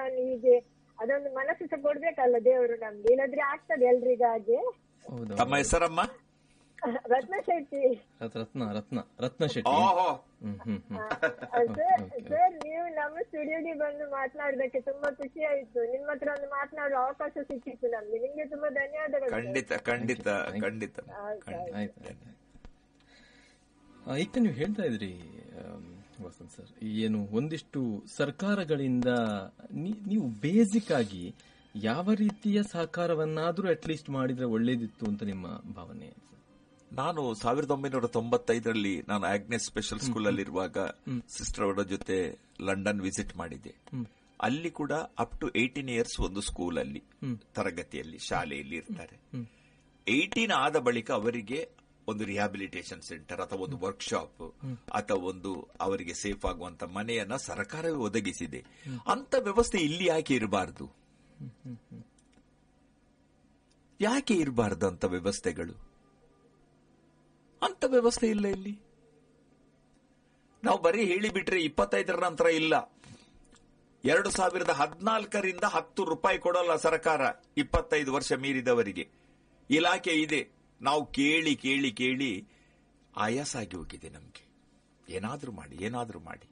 ನಾನು ಹೀಗೆ ಅದೊಂದು ಮನಸ್ಸು ಸಹ ಕೊಡ್ಬೇಕಲ್ಲ ದೇವರು ನಮ್ಗೆ ಇಲ್ಲದ್ರೆ ಆಗ್ತದೆ ಎಲ್ರಿಗಾಗೆ ಹೌದು ತಮ್ಮ ಹೆಸರಮ್ಮ ರತ್ನ ಶೆಟ್ಟಿ ರತ್- ರತ್ನ ರತ್ನ ರತ್ನ ಶೆಟ್ಟಿ ಓಹೋ ಹ್ಮ್ ಹ್ಮ್ ಹ್ಮ್ ಸರ್ ಸರ್ ನೀವು ನಮ್ಮ ಸ್ಟುಡಿಯೋಗೆ ಬಂದು ಮಾತನಾಡೋದಕ್ಕೆ ತುಂಬಾ ಖುಷಿ ಆಯ್ತು ನಿಮ್ಮ ಹತ್ರ ಒಂದು ಮಾತನಾಡುವ ಅವಕಾಶ ಸಿಕ್ಕಿತ್ತು ನಮ್ಗೆ ನಿಮ್ಗೆ ತುಂಬಾ ಧನ್ಯವಾದಗಳು ಸರ್. ಖಂಡಿತ ಖಂಡಿತ ಖಂಡಿತ ಖಂಡಿತ. ಆಯ್ತು ಆಯ್ತು ಆ, ಈಗ ನೀವು ಹೇಳ್ತಾ ಇದ್ರಿ ಆಮ್, ವಸಂತ್ ಸರ್ ಏನು ಒಂದಿಷ್ಟು ಸರ್ಕಾರಗಳಿಂದ ನೀ- ನೀವು ಬೇಸಿಕ್ ಆಗಿ ಯಾವ ರೀತಿಯ ಸಹಕಾರವನ್ನಾದ್ರೂ ಅಟ್ಲೀಸ್ಟ್ ಮಾಡಿದ್ರೆ ಒಳ್ಳೇದಿತ್ತು ಅಂತ ನಿಮ್ಮ ಭಾವನೆ ಸರ್? ನಾನು ಸಾವಿರದ ಒಂಬೈನೂರ ತೊಂಬತ್ತೈದರಲ್ಲಿ ನಾನು ಆಗ್ನೆಸ್ ಸ್ಪೆಷಲ್ ಸ್ಕೂಲ್ ಅಲ್ಲಿ ಇರುವಾಗ ಸಿಸ್ಟರ್ ಅವರ ಜೊತೆ ಲಂಡನ್ ವಿಸಿಟ್ ಮಾಡಿದ್ದೆ ಅಲ್ಲಿ ಕೂಡ ಅಪ್ ಟು ಏಟೀನ್ ಇಯರ್ಸ್ ಒಂದು ಸ್ಕೂಲ್ ಅಲ್ಲಿ ತರಗತಿಯಲ್ಲಿ ಶಾಲೆಯಲ್ಲಿ ಇರ್ತಾರೆ ಏಟೀನ್ ಆದ ಬಳಿಕ ಅವರಿಗೆ ಒಂದು ರಿಹಾಬಿಲಿಟೇಷನ್ ಸೆಂಟರ್ ಅಥವಾ ಒಂದು ವರ್ಕ್ಶಾಪ್ ಅಥವಾ ಒಂದು ಅವರಿಗೆ ಸೇಫ್ ಆಗುವಂತ ಮನೆಯನ್ನ ಸರ್ಕಾರವೇ ಒದಗಿಸಿದೆ ಅಂತ ವ್ಯವಸ್ಥೆ ಇಲ್ಲಿ ಯಾಕೆ ಇರಬಾರದು ಯಾಕೆ ಇರಬಾರದು ಅಂತ ವ್ಯವಸ್ಥೆಗಳು ಅಂತ ವ್ಯವಸ್ಥೆ ಇಲ್ಲ ಇಲ್ಲಿ ನಾವು ಬರೀ ಹೇಳಿಬಿಟ್ರೆ ಇಪ್ಪತ್ತೈದರ ನಂತರ ಇಲ್ಲ ಎರಡು ಸಾವಿರದ ಹದಿನಾಲ್ಕರಿಂದ ಹತ್ತು ರೂಪಾಯಿ ಕೊಡಲ್ಲ ಸರ್ಕಾರ ಇಪ್ಪತ್ತೈದು ವರ್ಷ ಮೀರಿದವರಿಗೆ ಇಲಾಖೆ ಇದೆ ನಾವು ಕೇಳಿ ಕೇಳಿ ಕೇಳಿ ಆಯಾಸ ಆಗಿ ಹೋಗಿದೆ ನಮಗೆ ಏನಾದ್ರೂ ಮಾಡಿ ಏನಾದ್ರೂ ಮಾಡಿ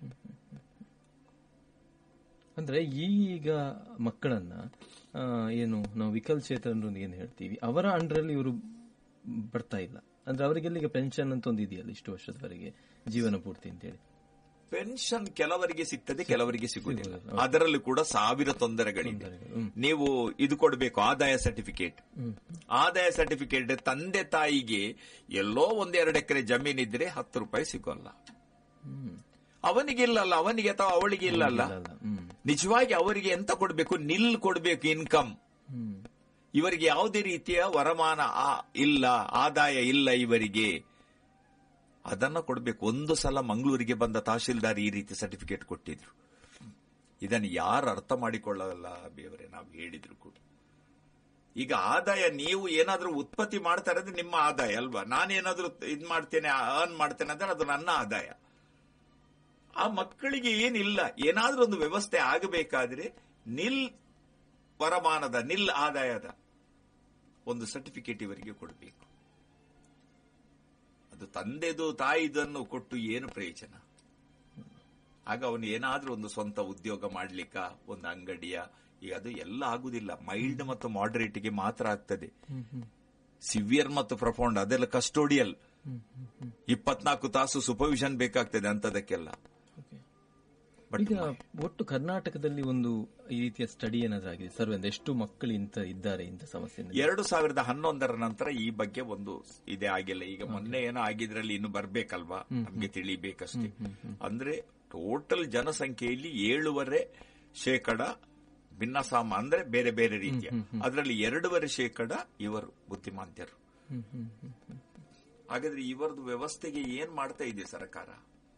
ಅಂದ್ರೆ ಈಗ ಮಕ್ಕಳನ್ನ ಆ, ಏನು ನಾವು ವಿಕಲಚೇತನರು ಏನು ಹೇಳ್ತೀವಿ ಅವರ ಅಂಡರಲ್ಲಿ ಇವರು ಬರ್ತಾ ಇಲ್ಲ ಅಂದ್ರೆ ಅವರಿಗೆಲ್ಲ ಈಗ ಪೆನ್ಷನ್ ಅಂತ ಒಂದು ಇದೆಯಲ್ಲ ಇಷ್ಟು ವರ್ಷದವರೆಗೆ ಜೀವನ ಪೂರ್ತಿ ಅಂತೇಳಿ ಪೆನ್ಷನ್ ಕೆಲವರಿಗೆ ಸಿಗ್ತದೆ ಕೆಲವರಿಗೆ ಸಿಗುವುದಿಲ್ಲ ಅದರಲ್ಲೂ ಕೂಡ ಸಾವಿರ ತೊಂದರೆಗಳಿದೆ ನೀವು ಇದು ಕೊಡಬೇಕು ಆದಾಯ ಸರ್ಟಿಫಿಕೇಟ್ ಆದಾಯ ಸರ್ಟಿಫಿಕೇಟ್ ತಂದೆ ತಾಯಿಗೆ ಎಲ್ಲೋ ಒಂದೆರಡು ಎಕರೆ ಜಮೀನಿದ್ರೆ ಹತ್ತು ರೂಪಾಯಿ ಸಿಗೋಲ್ಲ ಅವನಿಗೆ ಇಲ್ಲಲ್ಲ ಅವನಿಗೆ ಅಥವಾ ಅವಳಿಗೆ ಇಲ್ಲಲ್ಲ ಅಲ್ಲ ಹ್ಮ್ ನಿಜವಾಗಿ ಅವರಿಗೆ ಎಂತ ಕೊಡಬೇಕು ನಿಲ್ ಕೊಡಬೇಕು ಇನ್ಕಮ್ ಹ್ಮ್ ಇವರಿಗೆ ಯಾವುದೇ ರೀತಿಯ ವರಮಾನ ಆ- ಇಲ್ಲ ಆದಾಯ ಇಲ್ಲ ಇವರಿಗೆ ಅದನ್ನ ಕೊಡಬೇಕು ಒಂದು ಸಲ ಮಂಗಳೂರಿಗೆ ಬಂದ ತಹಶೀಲ್ದಾರ್ ಈ ರೀತಿ ಸರ್ಟಿಫಿಕೇಟ್ ಕೊಟ್ಟಿದ್ರು ಇದನ್ನು ಯಾರು ಅರ್ಥ ಮಾಡಿಕೊಳ್ಳಲ್ಲ ಬೇವರೆ ನಾವು ಹೇಳಿದ್ರು ಕೂಡ ಈಗ ಆದಾಯ ನೀವು ಏನಾದ್ರೂ ಉತ್ಪತ್ತಿ ಮಾಡ್ತಾರೆ ಅಂದ್ರೆ ನಿಮ್ಮ ಆದಾಯ ಅಲ್ವಾ ನಾನೇನಾದ್ರೂ ಇದ್ ಮಾಡ್ತೇನೆ ಅರ್ನ್ ಮಾಡ್ತೇನೆ ಅಂದ್ರೆ ಅದು ನನ್ನ ಆದಾಯ ಆ ಮಕ್ಕಳಿಗೆ ಏನಿಲ್ಲ ಏನಾದ್ರೂ ಒಂದು ವ್ಯವಸ್ಥೆ ಆಗಬೇಕಾದ್ರೆ ನಿಲ್ ವರಮಾನದ ನಿಲ್ ಆದಾಯದ ಒಂದು ಸರ್ಟಿಫಿಕೇಟ್ ಇವರಿಗೆ ಕೊಡಬೇಕು ಅದು ತಂದೆದು ತಾಯಿದನ್ನು ಕೊಟ್ಟು ಏನು ಪ್ರಯೋಜನ ಆಗ ಅವನು ಏನಾದ್ರೂ ಒಂದು ಸ್ವಂತ ಉದ್ಯೋಗ ಮಾಡ್ಲಿಕ್ಕ ಒಂದು ಅಂಗಡಿಯ ಈಗ ಅದು ಎಲ್ಲ ಆಗುದಿಲ್ಲ ಮೈಲ್ಡ್ ಮತ್ತು ಮಾಡರೇಟ್ಗೆ ಮಾತ್ರ ಆಗ್ತದೆ ಸಿವಿಯರ್ ಮತ್ತು ಪ್ರಫೌಂಡ್ ಅದೆಲ್ಲ ಕಸ್ಟೋಡಿಯಲ್ ಇಪ್ಪತ್ನಾಲ್ಕು ತಾಸು ಸೂಪರ್ವಿಷನ್ ಬೇಕಾಗ್ತದೆ ಅಂತದಕ್ಕೆಲ್ಲ Okay. ಬಟ್ ಈಗ ಒಟ್ಟು ಕರ್ನಾಟಕದಲ್ಲಿ ಒಂದು ಈ ರೀತಿಯ ಸ್ಟಡಿ ಏನಾದ್ರೂ ಆಗಿದೆ ಸರ್ ಒಂದು ಎಷ್ಟು ಮಕ್ಕಳು ಇಂತ ಇದ್ದಾರೆ ಇಂಥ ಸಮಸ್ಯೆ ಎರಡು ಸಾವಿರದ ಹನ್ನೊಂದರ ನಂತರ ಈ ಬಗ್ಗೆ ಒಂದು ಇದೇ ಆಗಿಲ್ಲ ಈಗ ಮೊನ್ನೆ ಏನೋ ಆಗಿದ್ರಲ್ಲಿ ಇನ್ನು ಬರ್ಬೇಕಲ್ವಾ ನಮ್ಗೆ ತಿಳಿಬೇಕಷ್ಟೇ ಅಂದ್ರೆ ಟೋಟಲ್ ಜನಸಂಖ್ಯೆಯಲ್ಲಿ ಏಳುವರೆ ಶೇಕಡ ಭಿನ್ನಸಾಮ ಅಂದ್ರೆ ಬೇರೆ ಬೇರೆ ರೀತಿಯ ಅದರಲ್ಲಿ ಎರಡೂವರೆ ಶೇಕಡ ಇವರು ಬುದ್ಧಿಮಾಂತ್ಯರು ಹಾಗಾದ್ರೆ ಇವರದು ವ್ಯವಸ್ಥೆಗೆ ಏನ್ ಮಾಡ್ತಾ ಇದೆ ಸರ್ಕಾರ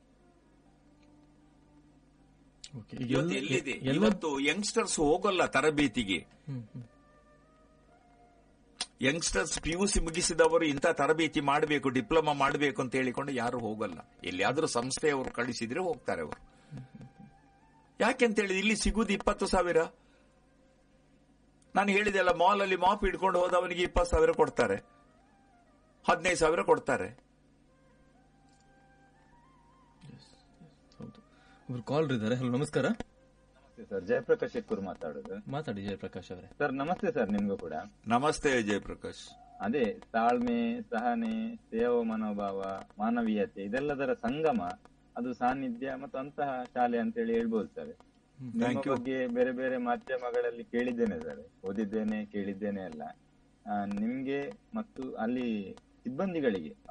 ಓಕೆ ಇವತ್ತು ಎಲ್ಲಿದೆ ಇವತ್ತು ಯಂಗ್ಸ್ಟರ್ಸ್ ಹೋಗಲ್ಲ ತರಬೇತಿಗೆ ಯಂಗ್ಸ್ಟರ್ಸ್ ಪಿಯುಸಿ ಮುಗಿಸಿದವರು ಇಂಥ ತರಬೇತಿ ಮಾಡಬೇಕು ಡಿಪ್ಲೊಮಾ ಮಾಡಬೇಕು ಅಂತ ಹೇಳಿಕೊಂಡು ಯಾರು ಹೋಗಲ್ಲ ಎಲ್ಲಿಯಾದ್ರೂ ಸಂಸ್ಥೆಯವರು ಕಳಿಸಿದ್ರೆ ಹೋಗ್ತಾರೆ ಅವರು ಯಾಕೆಂತ ಹೇಳಿದ್ರೆ ಇಲ್ಲಿ ಸಿಗುದು ಇಪ್ಪತ್ತು ಸಾವಿರ ನಾನು ಹೇಳಿದೆಲ್ಲ ಮಾಲ್ ಅಲ್ಲಿ ಮಾಪ್ ಹಿಡ್ಕೊಂಡು ಹೋದವನಿಗೆ ಇಪ್ಪತ್ತು ಸಾವಿರ ಕೊಡ್ತಾರೆ ಹದಿನೈದು ಸಾವಿರ ಕೊಡ್ತಾರೆ ಹೌದು ಒಬ್ರು ಕಾಲ್ ಇದ್ದಾರೆ ಹಲೋ ನಮಸ್ಕಾರ ನಮಸ್ತೆ ಸರ್ ಜಯಪ್ರಕಾಶ್ ಎಕ್ಕೂರ್ ಮಾತಾಡೋದು ಮಾತಾಡಿ ಜಯಪ್ರಕಾಶ್ ಅವರೇ ಸರ್ ನಮಸ್ತೆ ಸರ್ ನಿಮ್ಗೂ ಕೂಡ ನಮಸ್ತೆ ಜಯಪ್ರಕಾಶ್ ಅದೇ ತಾಳ್ಮೆ ಸಹನೆ ಸೇವಾ ಮನೋಭಾವ ಮಾನವೀಯತೆ ಇದೆಲ್ಲದರ ಸಂಗಮ ಅದು ಸಾನ್ನಿಧ್ಯ ಮತ್ತು ಅಂತಹ ಶಾಲೆ ಅಂತ ಹೇಳಿ ಹೇಳ್ಬೋದು ಸರ್ ನಿಮ್ಮ Thank you. ಬಗ್ಗೆ ಬೇರೆ ಬೇರೆ ಮಾಧ್ಯಮಗಳಲ್ಲಿ ಕೇಳಿದ್ದೇನೆ ಸರ್ ಓದಿದ್ದೇನೆ ಕೇಳಿದ್ದೇನೆ ಅಲ್ಲ ಆ, ನಿಮ್ಗೆ ಮತ್ತು ಅಲ್ಲಿ ಸಿಬ್ಬಂದಿಗಳಿಗೆ